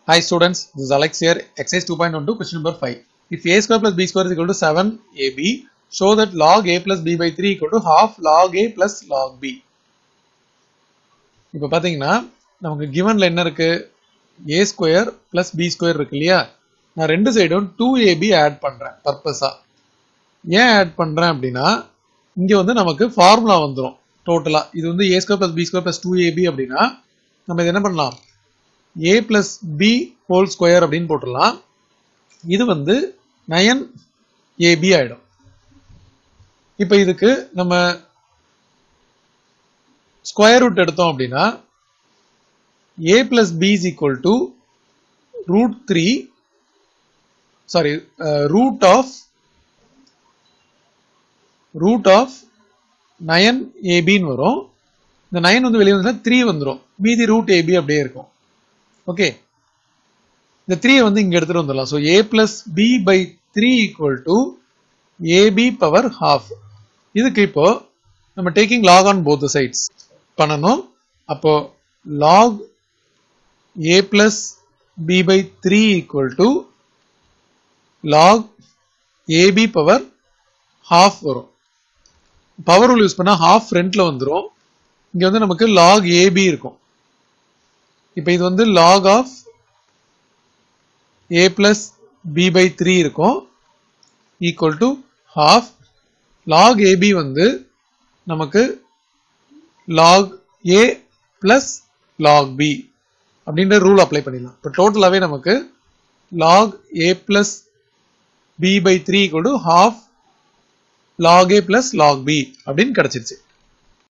Hi students, this is Alex here. Exercise 2.12, question number 5. If a square plus b square is equal to 7ab, show that log a plus b by 3 equal to half log a plus log b. இப்போ பார்த்தீங்கன்னா நமக்கு கிவன்ல என்ன இருக்கு a square plus B square இருக்கு இல்லையா நான் ரெண்டு சைடும் டூ ஏபி ஆட் பண்றேன் பர்பஸா ஏன் ஆட் பண்றேன் அப்படின்னா இங்க வந்து நமக்கு ஃபார்முலா வந்துடும் டோட்டலா இது வந்து A square plus B square plus two AB அப்படின்னா நம்ம இது என்ன பண்ணலாம் A plus B whole square அப்படின்னு போட்டுடலாம் இது வந்து நயன் ஏபி ஆயிடும் இப்போ இதுக்கு நம்ம ஸ்கொயர் ரூட் எடுத்தோம் அப்படின்னா A plus B is equal to root three sorry root of root of nine ஏபின்னு வரும் இந்த நயன் வந்து வெளியே வந்துன்னா த்ரீ வந்துடும் மீதி ரூட் ஏபி அப்படியே இருக்கும் ஓகே இந்த த்ரீ வந்து இங்க எடுத்துட்டு வந்துடலாம் so A plus B by three equal to AB power half இதுக்கு இப்போ நம்ம taking log on both sides பண்ணணும் அப்போ log A plus B by three equal to log AB power half வரும் பவர் ரூல் யூஸ் பண்ணா half ஃப்ரண்ட்ல வந்துடும் இங்க வந்து நமக்கு லாக் ஏபி இருக்கும் இப்போ இது வந்து log of A plus B by three இருக்கும் equal to half log AB வந்து நமக்கு log A plus log B அப்படின்ற ரூல் அப்ளை பண்ணிடலாம் இப்போ டோட்டலாகவே நமக்கு log A plus B by three equal to half log A plus log B அப்படின்னு கிடைச்சிருச்சு